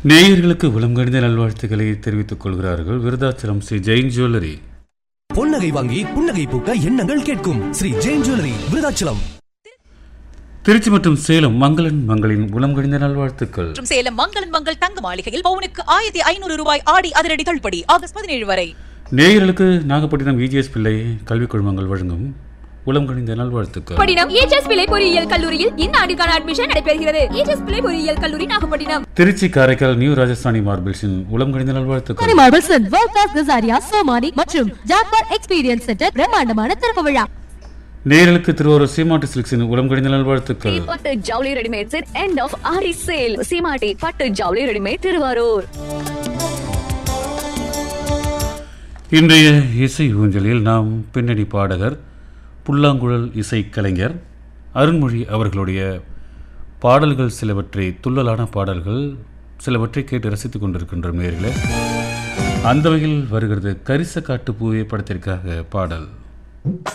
நேயர்களுக்கு உளம்கணிந்த நல்வாழ்த்துக்களை தெரிவித்துக் கொள்கிறார்கள் விருதாச்சலம் ஸ்ரீ ஜெயின் ஜுவல்லரி பொன்னகை வாங்கி புன்னகை பூக்க எண்ணங்கள் கேட்கும் ஸ்ரீ ஜெயின் ஜுவல்லரி விருதாச்சலம் திருச்சி மற்றும் சேலம் மங்களன் மங்களின் உளம்கணிந்த நல்வாழ்த்துக்கள் மற்றும் சேலம் மங்களன் மங்கள் தங்க மாளிகையில் பவுனுக்கு ஆயிரத்தி ஐநூறு ரூபாய் ஆடி அதிரடி தள்ளுபடி ஆகஸ்ட் பதினேழு வரை நேயர்களுக்கு நாகப்பட்டினம் இஜிஎஸ் பிள்ளை கல்விக் குழுமங்கள் வழங்கும் உளம்கணிந்த நல்வாழ்த்துக்கள் பட்டினம் ஏஜஸ் பிள்ளை பொறியியல் கல்லூரியில் இந்த ஆண்டுக்கான அட்மிஷன் நடைபெறுகிறது ஏஜஸ் பிள்ளை பொறியியல் கல்லூரி நாகப்பட்டினம் திருச்சி காரைக்கால் நியூ ராஜஸ்தானி மார்பிள்ஸின் உளம்கணிந்த நல்வாழ்த்துக்கள் மார்பிள்சன் வேர்ல்ட் கிளாஸ் கசாரியா சோமானி மற்றும் ஜாக்வார் எக்ஸ்பீரியன்ஸ் சென்டர் பிரம்மாண்டமான திறப்பு விழா நேயர்களுக்கு திருவாரூர் சீமாட்டி சில்க்ஸின் உளம்கணிந்த நல்வாழ்த்துக்கள் பட்டு ஜவுளி readymade set end of aari sale Seematti பட்டு ஜவுளி ரெடிமேட் திருவாரூர் இன்றைய இசை ஊஞ்சலில் நாம் பின்னணி பாடகர் புல்லாங்குழல் இசைக்கலைஞர் அருண்மொழி அவர்களுடைய பாடல்கள் சிலவற்றை துள்ளலான பாடல்கள் சிலவற்றை கேட்டு ரசித்துக் கொண்டிருக்கின்ற நேர்களே அந்த வகையில் வருகிறது கரிச காட்டு பூவே படத்திற்காக பாடல்